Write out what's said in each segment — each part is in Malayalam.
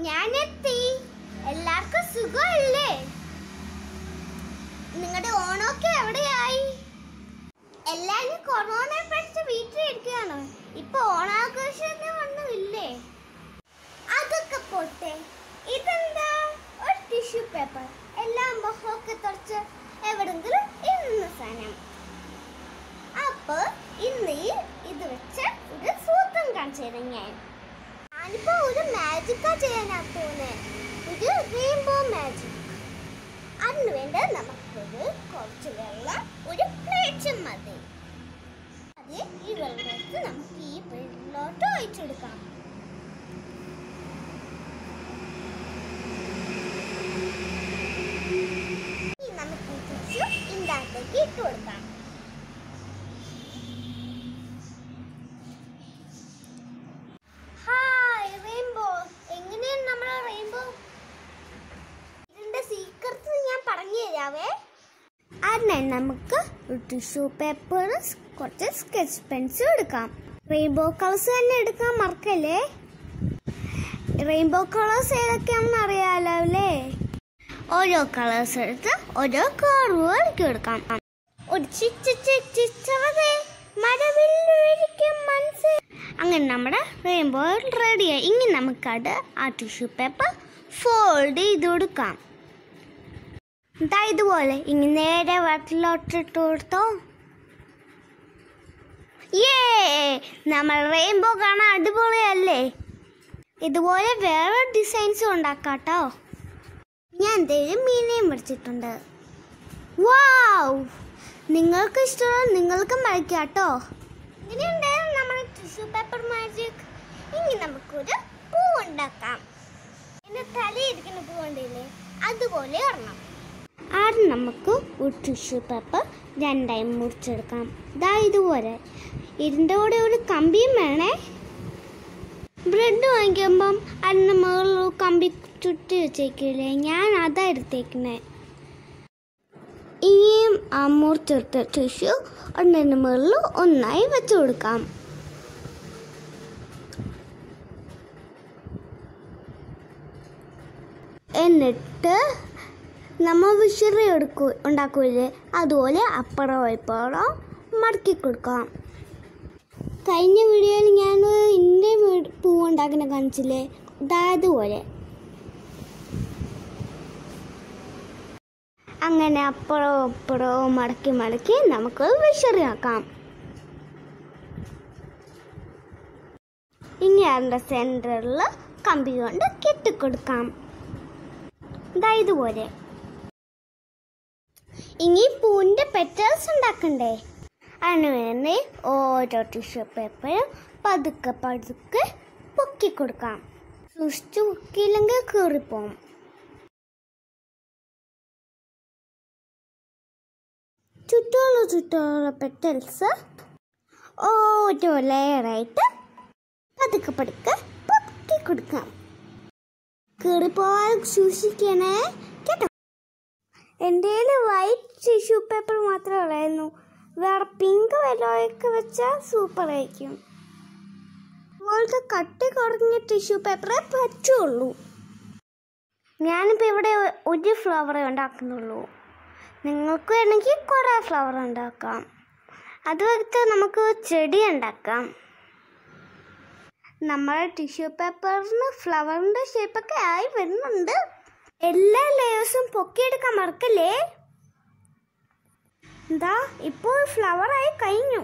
ഞാനെത്തി എല്ലാവർക്കും സുഖമല്ലേ നിങ്ങളുടെ ഓണമൊക്കെ എവിടെയായി എല്ലാരും കൊറോണ പഠിച്ച് വീട്ടിലിരിക്കുകയാണോ ഇപ്പൊ ഓണാഘോഷത്തിന് ഒന്നുമില്ലേ അതൊക്കെ പോട്ടെ ഇതെന്താ ഒരു ടിഷ്യൂ പേപ്പർ എല്ലാം മുഖമൊക്കെ തുടച്ച് എവിടെങ്കിലും ഇന്ന സാധനം അപ്പൊ ഇന്ന് ഈ ഇത് വെച്ച് ഒരു സൂത്രം കാണിച്ചു തരാം ഞാൻ ഞാനിപ്പോ ഒരു മാജിക്കാ ചെയ്യാനാ പോകുന്നത് ഒരു റെയിൻബോ മാജിക് അതിന് വേണ്ട നമുക്കൊരു കുറച്ച് വെള്ളം ഒരു പ്ലേറ്റ് മതി അത് ഈ വെള്ളം എടുത്ത് നമുക്ക് ഈ വെള്ളോട്ട് ഒഴിച്ചെടുക്കാം ഇനി നമുക്ക് ഈ ടിഷ്യൂ ഇതിൻ്റെ അകത്തേക്ക് ഇട്ട് കൊടുക്കാം ഹായ് റെയിൻബോ എങ്ങനെയാണ് നമ്മുടെ റെയിൻബോ ഇതിന്റെ സീക്രട്ട് ഞാൻ പറഞ്ഞു തരാവേ അതിനെ നമുക്ക് ഒരു ടിഷ്യൂ പേപ്പർ കുറച്ച് സ്കെച്ച് പെൻസിൽ എടുക്കാം റെയിൻബോ കളേഴ്സ് തന്നെ എടുക്കാൻ മറക്കല്ലേ റെയിൻബോ കളേഴ്സ് ഏതൊക്കെയാണെന്ന് അറിയാലോ അല്ലേ ഓരോ കളേഴ്സ് എടുത്ത് ഓരോ കർവ് കളിക്ക് എടുക്കാം ഒരു ചിച്ച് ചിച്ചവതേ മരവില്ലുവരിക്കും മനസ്സ് അങ്ങനെ നമ്മുടെ റെയിൻബോ റെഡിയായി ഇനി നമുക്കത് ആ ടിഷ്യൂ പേപ്പർ ഫോൾഡ് ചെയ്ത് കൊടുക്കാം ദാ ഇതുപോലെ ഇനി നേരെ വെള്ളത്തിലോട്ടിട്ട് കൊടുത്തോ ഏ നമ്മൾ റെയിൻബോ കാണാൻ അടിപൊളിയല്ലേ ഇതുപോലെ വേറെ ഡിസൈൻസും ഉണ്ടാക്കാട്ടോ ഞാൻ എന്തെങ്കിലും മീനെയും പഠിച്ചിട്ടുണ്ട് വാവ് നിങ്ങൾക്ക് ഇഷ്ടമുള്ള നിങ്ങൾക്കും വരയ്ക്കാട്ടോ ഇങ്ങനെയുണ്ടായിരുന്നു നമ്മുടെ ടിഷ്യൂ പേപ്പർ മാജിക് ഇനി നമുക്കൊരു പൂ ഉണ്ടാക്കാം എന്റെ തലയിരിക്കുന്ന പൂ കണ്ടില്ലേ അതുപോലെ ഒരെണ്ണം ആദ്യം നമുക്ക് ഒരു ടിഷ്യൂ പേപ്പർ രണ്ടായി മുറിച്ചെടുക്കാം ദാ ഇതുപോലെ ഇതിൻ്റെ കൂടെ ഒരു കമ്പിയും വേണേ ബ്രെഡ് വാങ്ങിക്കുമ്പം അതിന് മുകളിൽ ഒരു കമ്പി ചുറ്റി വെച്ചേക്കില്ലേ ഞാൻ അതാ എടുത്തേക്കുന്നത് ഇനിയും ആ മുറിച്ചെടുത്ത ടിഷ്യൂ ഒന്നിന് മുകളിൽ ഒന്നായി വെച്ചു കൊടുക്കാം എന്നിട്ട് നമ്മൾ വിഷറി എടുക്കൂ ഉണ്ടാക്കൂലേ അതുപോലെ അപ്പുറം ഇപ്പുറം മടക്കി കൊടുക്കാം കഴിഞ്ഞ വീഡിയോയിൽ ഞാൻ ഇന്ത്യ പൂ ഉണ്ടാക്കുന്ന കാണിച്ചില്ലേ ദാ അതുപോലെ അങ്ങനെ അപ്പുറവും അപ്പുറവും മടക്കി മടക്കി നമുക്ക് വിഷറി ആക്കാം ഇനി അതിൻ്റെ സെൻറ്ററിൽ കമ്പി കൊണ്ട് കെട്ടിക്കൊടുക്കാം ദാ ഇതുപോലെ ഇനി പൂവിൻ്റെ പെറ്റൽസ് ഉണ്ടാക്കണ്ടേ അതിന് വേണ്ടി ഓരോ ടിഷ്യൂ പേപ്പറും പതുക്കെ പതുക്കെ പൊക്കി കൊടുക്കാം സൂക്ഷിച്ച് പൊക്കിയില്ലെങ്കിൽ കീറിപ്പോവും ചുറ്റുമുള്ള ചുറ്റുമുള്ള പെറ്റൽസ് ഓരോ ലെയറായിട്ട് പതുക്കെ പതുക്കെ പൊക്കി കൊടുക്കാം കീറിപ്പോവാൻ സൂക്ഷിക്കണേ കേട്ടോ എൻ്റെ വൈറ്റ് ടിഷ്യൂ പേപ്പർ മാത്രമേ ഉള്ളായിരുന്നു വേറെ പിങ്ക് വല്ലതൊക്കെ വെച്ചാൽ സൂപ്പർ ആയിരിക്കും അതുപോലത്തെ കട്ടി കുറഞ്ഞ ടിഷ്യൂ പേപ്പറേ പറ്റുള്ളൂ ഞാനിപ്പോൾ ഇവിടെ ഒരു ഫ്ലവറേ ഉണ്ടാക്കുന്നുള്ളൂ നിങ്ങൾക്ക് വേണമെങ്കിൽ കുറേ ഫ്ലവർ ഉണ്ടാക്കാം അത് വെച്ച് നമുക്ക് ചെടി ഉണ്ടാക്കാം നമ്മുടെ ടിഷ്യൂ പേപ്പറിന് ഫ്ലവറിൻ്റെ ഷേപ്പൊക്കെ ആയി വരുന്നുണ്ട് എല്ലാ ലേയേഴ്സും പൊക്കിയെടുക്കാൻ മറക്കല്ലേ എന്താ ഇപ്പോൾ ഫ്ലവറായി കഴിഞ്ഞു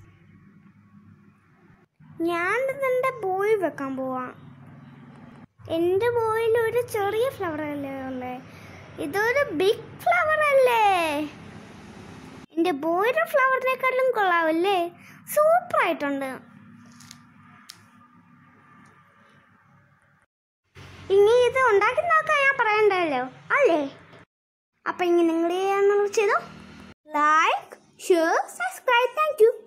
ഞാൻ ഇതിൻ്റെ ബോയിൽ വെക്കാൻ പോവാം എൻ്റെ ബോയിൽ ഒരു ചെറിയ ഫ്ലവർ അല്ലേ ഉള്ളേ ഇതൊരു ബിഗ് ഫ്ലവർ അല്ലേ എൻ്റെ ബോയുടെ ഫ്ലവറിനെക്കാട്ടിലും കൊള്ളാവല്ലേ സൂപ്പർ ആയിട്ടുണ്ട് ഇനി ഇത് ഉണ്ടാക്കി നോക്കാൻ ഞാൻ പറയണ്ടല്ലോ അല്ലേ അപ്പൊ ഇനി നിങ്ങൾ ചെയ്യാന്നുള്ളത് ചെയ്തോ like share subscribe thank U